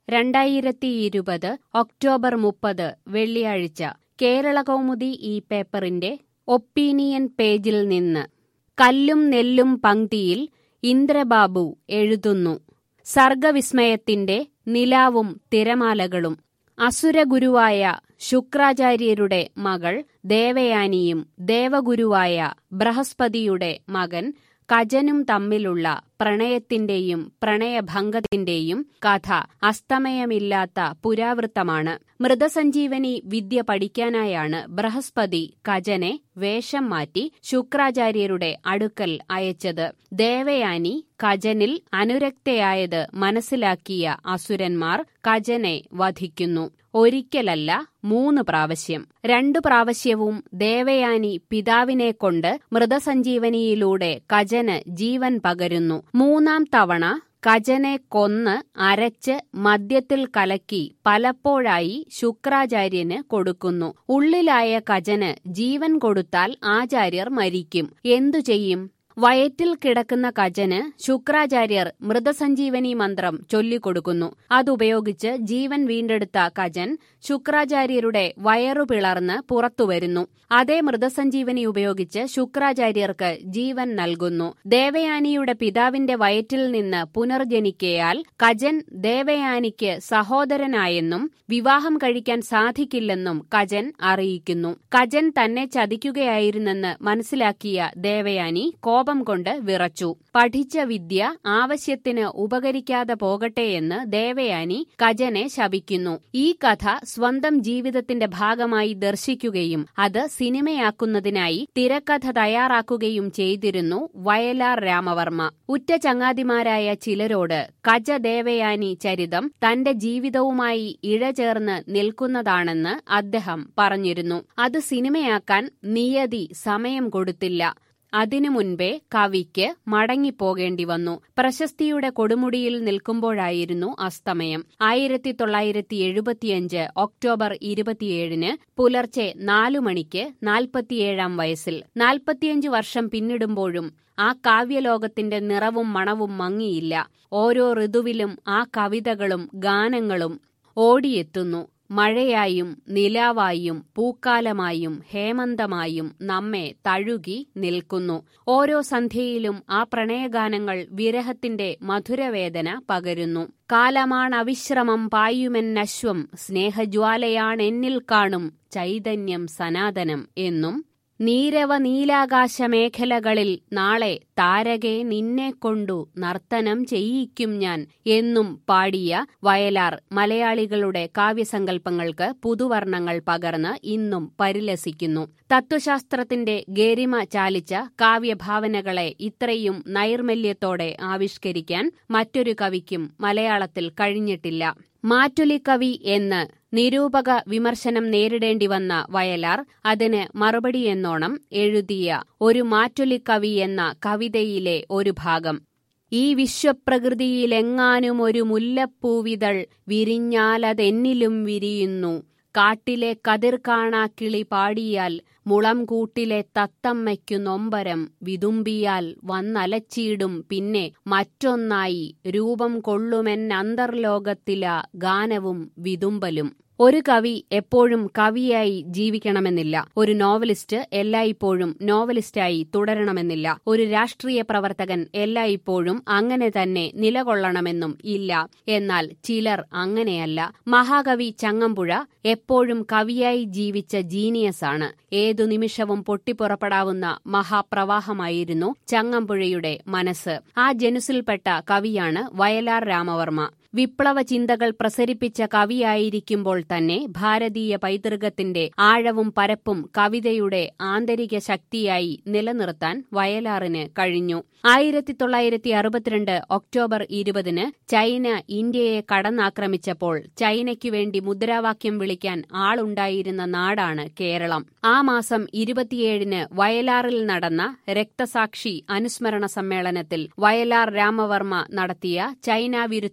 രണ്ടായിരത്തി ഇരുപത് ഒക്ടോബർ മുപ്പത് വെള്ളിയാഴ്ച കേരളകൗമുദി ഈ പേപ്പറിന്റെ ഒപ്പീനിയൻ പേജിൽ നിന്ന് കല്ലും നെല്ലും പങ്ക്തിയിൽ ഇന്ദ്രബാബു എഴുതുന്നു സർഗവിസ്മയത്തിന്റെ നിലാവും തിരമാലകളും അസുരഗുരുവായ ശുക്രാചാര്യരുടെ മകൾ ദേവയാനിയും ദേവഗുരുവായ ബൃഹസ്പതിയുടെ മകൻ കജനും തമ്മിലുള്ള പ്രണയത്തിന്റെയും പ്രണയഭംഗത്തിന്റെയും കഥ അസ്തമയമില്ലാത്ത പുരാവൃത്തമാണ് മൃതസഞ്ജീവനി വിദ്യ പഠിക്കാനായാണ് ബൃഹസ്പതി കജനെ വേഷം മാറ്റി ശുക്രാചാര്യരുടെ അടുക്കൽ അയച്ചത് ദേവയാനി കജനിൽ അനുരക്തയായത് മനസ്സിലാക്കിയ അസുരന്മാർ കജനെ വധിക്കുന്നു ഒരിക്കലല്ല മൂന്ന് പ്രാവശ്യം രണ്ടു പ്രാവശ്യവും ദേവയാനി പിതാവിനെ കൊണ്ട് മൃതസഞ്ജീവനിയിലൂടെ കജന് ജീവൻ പകരുന്നു മൂന്നാം തവണ കജനെ കൊന്ന് അരച്ച് മദ്യത്തിൽ കലക്കി പലപ്പോഴായി ശുക്രാചാര്യന് കൊടുക്കുന്നു ഉള്ളിലായ കജന് ജീവൻ കൊടുത്താൽ ആചാര്യർ മരിക്കും എന്തു ചെയ്യും വയറ്റിൽ കിടക്കുന്ന കജന് ശുക്രാചാര്യർ മൃതസഞ്ജീവനി മന്ത്രം ചൊല്ലിക്കൊടുക്കുന്നു അതുപയോഗിച്ച് ജീവൻ വീണ്ടെടുത്ത കജൻ ശുക്രാചാര്യരുടെ വയറു പിളർന്ന് പുറത്തുവരുന്നു അതേ മൃതസഞ്ജീവനി ഉപയോഗിച്ച് ശുക്രാചാര്യർക്ക് ജീവൻ നൽകുന്നു ദേവയാനിയുടെ പിതാവിന്റെ വയറ്റിൽ നിന്ന് പുനർജനിക്കയാൽ കജൻ ദേവയാനിക്ക് സഹോദരനായെന്നും വിവാഹം കഴിക്കാൻ സാധിക്കില്ലെന്നും കജൻ അറിയിക്കുന്നു കജൻ തന്നെ ചതിക്കുകയായിരുന്നെന്ന് മനസ്സിലാക്കിയ ദേവയാനി കോപം കൊണ്ട് വിറച്ചു പഠിച്ച വിദ്യ ആവശ്യത്തിന് ഉപകരിക്കാതെ പോകട്ടെയെന്ന് ദേവയാനി കജനെ ശപിക്കുന്നു ഈ കഥ സ്വന്തം ജീവിതത്തിന്റെ ഭാഗമായി ദർശിക്കുകയും അത് സിനിമയാക്കുന്നതിനായി തിരക്കഥ തയ്യാറാക്കുകയും ചെയ്തിരുന്നു വയലാർ രാമവർമ്മ ഉറ്റ ചങ്ങാതിമാരായ ചിലരോട് കജ ദേവയാനി ചരിതം തന്റെ ജീവിതവുമായി ഇഴചേർന്ന് നിൽക്കുന്നതാണെന്ന് അദ്ദേഹം പറഞ്ഞിരുന്നു അത് സിനിമയാക്കാൻ നിയതി സമയം കൊടുത്തില്ല അതിനു മുൻപേ കവിക്ക് മടങ്ങിപ്പോകേണ്ടി വന്നു പ്രശസ്തിയുടെ കൊടുമുടിയിൽ നിൽക്കുമ്പോഴായിരുന്നു അസ്തമയം ആയിരത്തി തൊള്ളായിരത്തി എഴുപത്തിയഞ്ച് ഒക്ടോബർ ഇരുപത്തിയേഴിന് പുലർച്ചെ നാലു മണിക്ക് നാൽപ്പത്തിയേഴാം വയസ്സിൽ നാൽപ്പത്തിയഞ്ച് വർഷം പിന്നിടുമ്പോഴും ആ കാവ്യലോകത്തിന്റെ നിറവും മണവും മങ്ങിയില്ല ഓരോ ഋതുവിലും ആ കവിതകളും ഗാനങ്ങളും ഓടിയെത്തുന്നു മഴയായും നിലാവായും പൂക്കാലമായും ഹേമന്തമായും നമ്മെ തഴുകി നിൽക്കുന്നു ഓരോ സന്ധ്യയിലും ആ പ്രണയഗാനങ്ങൾ വിരഹത്തിന്റെ മധുരവേദന പകരുന്നു കാലമാണവിശ്രമം പായുമെന്നശ്വം സ്നേഹജ്വാലയാണെന്നിൽ കാണും ചൈതന്യം സനാതനം എന്നും നീരവ നീലാകാശ മേഖലകളിൽ നാളെ താരകെ നിന്നെ കൊണ്ടു നർത്തനം ചെയ്യിക്കും ഞാൻ എന്നും പാടിയ വയലാർ മലയാളികളുടെ കാവ്യസങ്കല്പങ്ങൾക്ക് പുതുവർണ്ണങ്ങൾ പകർന്ന് ഇന്നും പരിലസിക്കുന്നു തത്വശാസ്ത്രത്തിന്റെ ഗരിമ ചാലിച്ച കാവ്യഭാവനകളെ ഇത്രയും നൈർമല്യത്തോടെ ആവിഷ്കരിക്കാൻ മറ്റൊരു കവിക്കും മലയാളത്തിൽ കഴിഞ്ഞിട്ടില്ല മാറ്റുലിക്കവി എന്ന് നിരൂപക വിമർശനം നേരിടേണ്ടി വന്ന വയലാർ അതിന് മറുപടിയെന്നോണം എഴുതിയ ഒരു മാറ്റുലിക്കവി എന്ന കവിതയിലെ ഒരു ഭാഗം ഈ വിശ്വപ്രകൃതിയിലെങ്ങാനും ഒരു മുല്ലപ്പൂവിതൾ വിരിഞ്ഞാലതെന്നിലും വിരിയുന്നു കാട്ടിലെ കതിർ കാണാ കിളി പാടിയാൽ മുളം കൂട്ടിലെ തത്തമ്മയ്ക്കു നൊമ്പരം വിതുമ്പിയാൽ വന്നലച്ചിടും പിന്നെ മറ്റൊന്നായി രൂപം കൊള്ളുമെന്നന്തർലോകത്തില ഗാനവും വിതുമ്പലും ഒരു കവി എപ്പോഴും കവിയായി ജീവിക്കണമെന്നില്ല ഒരു നോവലിസ്റ്റ് എല്ലായ്പ്പോഴും നോവലിസ്റ്റായി തുടരണമെന്നില്ല ഒരു രാഷ്ട്രീയ പ്രവർത്തകൻ എല്ലായ്പ്പോഴും അങ്ങനെ തന്നെ നിലകൊള്ളണമെന്നും ഇല്ല എന്നാൽ ചിലർ അങ്ങനെയല്ല മഹാകവി ചങ്ങമ്പുഴ എപ്പോഴും കവിയായി ജീവിച്ച ജീനിയസാണ് ഏതു നിമിഷവും പൊട്ടിപ്പുറപ്പെടാവുന്ന മഹാപ്രവാഹമായിരുന്നു ചങ്ങമ്പുഴയുടെ മനസ്സ് ആ ജനുസിൽപ്പെട്ട കവിയാണ് വയലാർ രാമവർമ്മ വിപ്ലവ ചിന്തകൾ പ്രസരിപ്പിച്ച കവിയായിരിക്കുമ്പോൾ തന്നെ ഭാരതീയ പൈതൃകത്തിന്റെ ആഴവും പരപ്പും കവിതയുടെ ആന്തരിക ശക്തിയായി നിലനിർത്താൻ വയലാറിന് കഴിഞ്ഞു ആയിരത്തി തൊള്ളായിരത്തി അറുപത്തിരണ്ട് ഒക്ടോബർ ഇരുപതിന് ചൈന ഇന്ത്യയെ കടന്നാക്രമിച്ചപ്പോൾ ചൈനയ്ക്കു വേണ്ടി മുദ്രാവാക്യം വിളിക്കാൻ ആളുണ്ടായിരുന്ന നാടാണ് കേരളം ആ മാസം ഇരുപത്തിയേഴിന് വയലാറിൽ നടന്ന രക്തസാക്ഷി അനുസ്മരണ സമ്മേളനത്തിൽ വയലാർ രാമവർമ്മ നടത്തിയ ചൈന വിരുദ്ധ പ്രസംഗം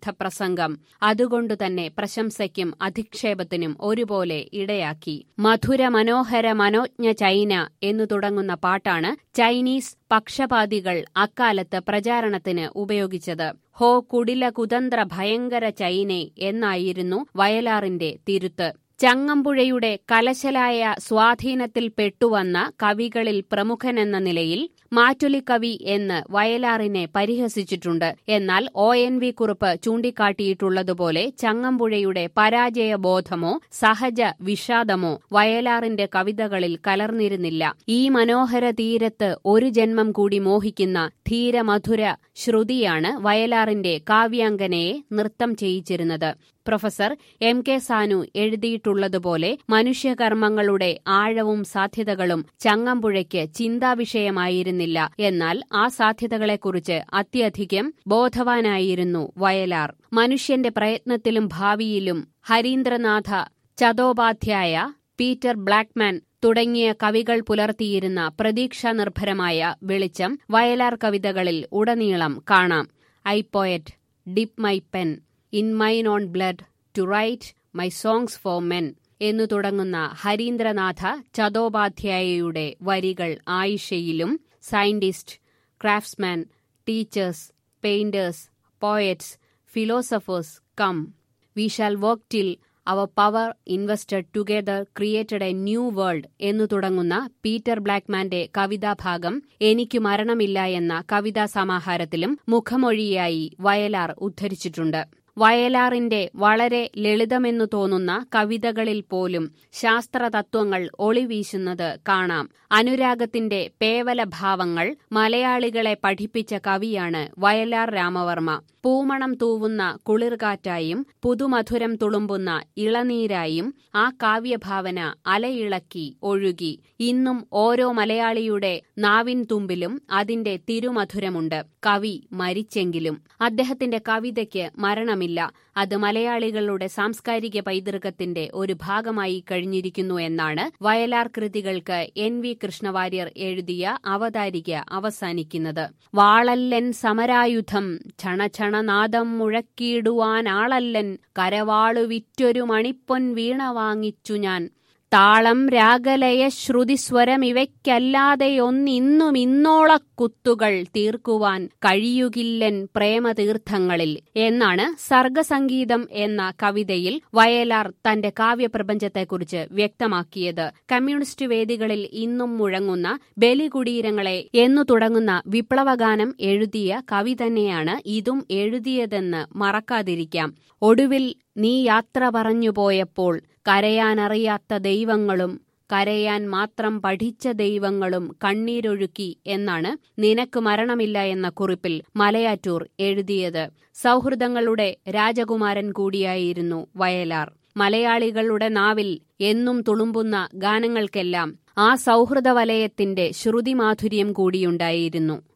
പ്രസംഗം അതുകൊണ്ടുതന്നെ പ്രശംസയ്ക്കും അധിക്ഷേപത്തിനും ഒരുപോലെ ഇടയാക്കി മധുര മനോഹര മനോജ്ഞ ചൈന എന്നു തുടങ്ങുന്ന പാട്ടാണ് ചൈനീസ് പക്ഷപാതികൾ അക്കാലത്ത് പ്രചാരണത്തിന് ഉപയോഗിച്ചത് ഹോ കുടില കുതന്ത്ര ഭയങ്കര ചൈനെ എന്നായിരുന്നു വയലാറിന്റെ തിരുത്ത് ചങ്ങമ്പുഴയുടെ കലശലായ സ്വാധീനത്തിൽ പെട്ടുവന്ന കവികളിൽ പ്രമുഖനെന്ന നിലയിൽ മാറ്റൊലിക്കവി എന്ന് വയലാറിനെ പരിഹസിച്ചിട്ടുണ്ട് എന്നാൽ ഒ എൻ വി കുറുപ്പ് ചൂണ്ടിക്കാട്ടിയിട്ടുള്ളതുപോലെ ചങ്ങമ്പുഴയുടെ പരാജയബോധമോ സഹജ വിഷാദമോ വയലാറിന്റെ കവിതകളിൽ കലർന്നിരുന്നില്ല ഈ മനോഹര തീരത്ത് ഒരു ജന്മം കൂടി മോഹിക്കുന്ന ധീരമധുര ശ്രുതിയാണ് വയലാറിന്റെ കാവ്യാങ്കനയെ നൃത്തം ചെയ്യിച്ചിരുന്നത് പ്രൊഫസർ എം കെ സാനു എഴുതിയിട്ടുള്ളതുപോലെ മനുഷ്യകർമ്മങ്ങളുടെ ആഴവും സാധ്യതകളും ചങ്ങമ്പുഴയ്ക്ക് ചിന്താവിഷയമായിരുന്നില്ല എന്നാൽ ആ സാധ്യതകളെക്കുറിച്ച് അത്യധികം ബോധവാനായിരുന്നു വയലാർ മനുഷ്യന്റെ പ്രയത്നത്തിലും ഭാവിയിലും ഹരീന്ദ്രനാഥ ചതോപാധ്യായ പീറ്റർ ബ്ലാക്ക്മാൻ തുടങ്ങിയ കവികൾ പുലർത്തിയിരുന്ന പ്രതീക്ഷാനിർഭരമായ വെളിച്ചം വയലാർ കവിതകളിൽ ഉടനീളം കാണാം I poet dip my pen in mine own blood to write my songs for men എന്നു തുടങ്ങുന്ന ഹരീന്ദ്രനാഥ ചതോപാധ്യായയുടെ വരികൾ ആയിഷയിലും scientist craftsman teachers painters poets philosophers come we shall work till our power invested together created a new world എന്നു തുടങ്ങുന്ന Peter ബ്ലാക്ക്മാന്റെ കവിതാഭാഗം എനിക്കു മരണമില്ല എന്ന കവിതാ സമാഹാരത്തിലും മുഖമൊഴിയായി വയലാർ ഉദ്ധരിച്ചിട്ടുണ്ട് വയലാറിന്റെ വളരെ ലളിതമെന്നു തോന്നുന്ന കവിതകളിൽ പോലും ശാസ്ത്രതത്വങ്ങൾ ഒളിവീശുന്നത് കാണാം അനുരാഗത്തിന്റെ പേവല ഭാവങ്ങൾ മലയാളികളെ പഠിപ്പിച്ച കവിയാണ് വയലാർ രാമവർമ്മ പൂമണം തൂവുന്ന കുളിർകാറ്റായും പുതുമധുരം തുളുമ്പുന്ന ഇളനീരായും ആ കാവ്യഭാവന അലയിളക്കി ഒഴുകി ഇന്നും ഓരോ മലയാളിയുടെ നാവിൻ തുമ്പിലും അതിന്റെ തിരുമധുരമുണ്ട് കവി മരിച്ചെങ്കിലും അദ്ദേഹത്തിന്റെ കവിതയ്ക്ക് മരണമില്ല അത് മലയാളികളുടെ സാംസ്കാരിക പൈതൃകത്തിന്റെ ഒരു ഭാഗമായി കഴിഞ്ഞിരിക്കുന്നു എന്നാണ് വയലാർ കൃതികൾക്ക് എൻ വി കൃഷ്ണവാര്യർ എഴുതിയ അവതാരിക അവസാനിക്കുന്നത് വാളല്ലൻ സമരായുധം ക്ഷണക്ഷണനാദം മുഴക്കിയിടുവാനാളല്ലൻ കരവാളു വിറ്റൊരു മണിപ്പൊൻ വീണ വാങ്ങിച്ചു ഞാൻ താളം രാഗലയ ശ്രുതിസ്വരം ഇവയ്ക്കല്ലാതെയൊന്നിന്നും ഇന്നോളക്കുത്തുകൾ തീർക്കുവാൻ കഴിയുകില്ലൻ പ്രേമതീർത്ഥങ്ങളിൽ എന്നാണ് സർഗസംഗീതം എന്ന കവിതയിൽ വയലാർ തന്റെ കാവ്യപ്രപഞ്ചത്തെക്കുറിച്ച് വ്യക്തമാക്കിയത് കമ്മ്യൂണിസ്റ്റ് വേദികളിൽ ഇന്നും മുഴങ്ങുന്ന ബലികുടീരങ്ങളെ എന്നു തുടങ്ങുന്ന വിപ്ലവഗാനം എഴുതിയ കവി തന്നെയാണ് ഇതും എഴുതിയതെന്ന് മറക്കാതിരിക്കാം ഒടുവിൽ നീ യാത്ര പറഞ്ഞു പോയപ്പോൾ കരയാനറിയാത്ത ദൈവങ്ങളും കരയാൻ മാത്രം പഠിച്ച ദൈവങ്ങളും കണ്ണീരൊഴുക്കി എന്നാണ് നിനക്ക് മരണമില്ല എന്ന കുറിപ്പിൽ മലയാറ്റൂർ എഴുതിയത് സൗഹൃദങ്ങളുടെ രാജകുമാരൻ കൂടിയായിരുന്നു വയലാർ മലയാളികളുടെ നാവിൽ എന്നും തുളുമ്പുന്ന ഗാനങ്ങൾക്കെല്ലാം ആ സൗഹൃദ വലയത്തിന്റെ ശ്രുതിമാധുര്യം കൂടിയുണ്ടായിരുന്നു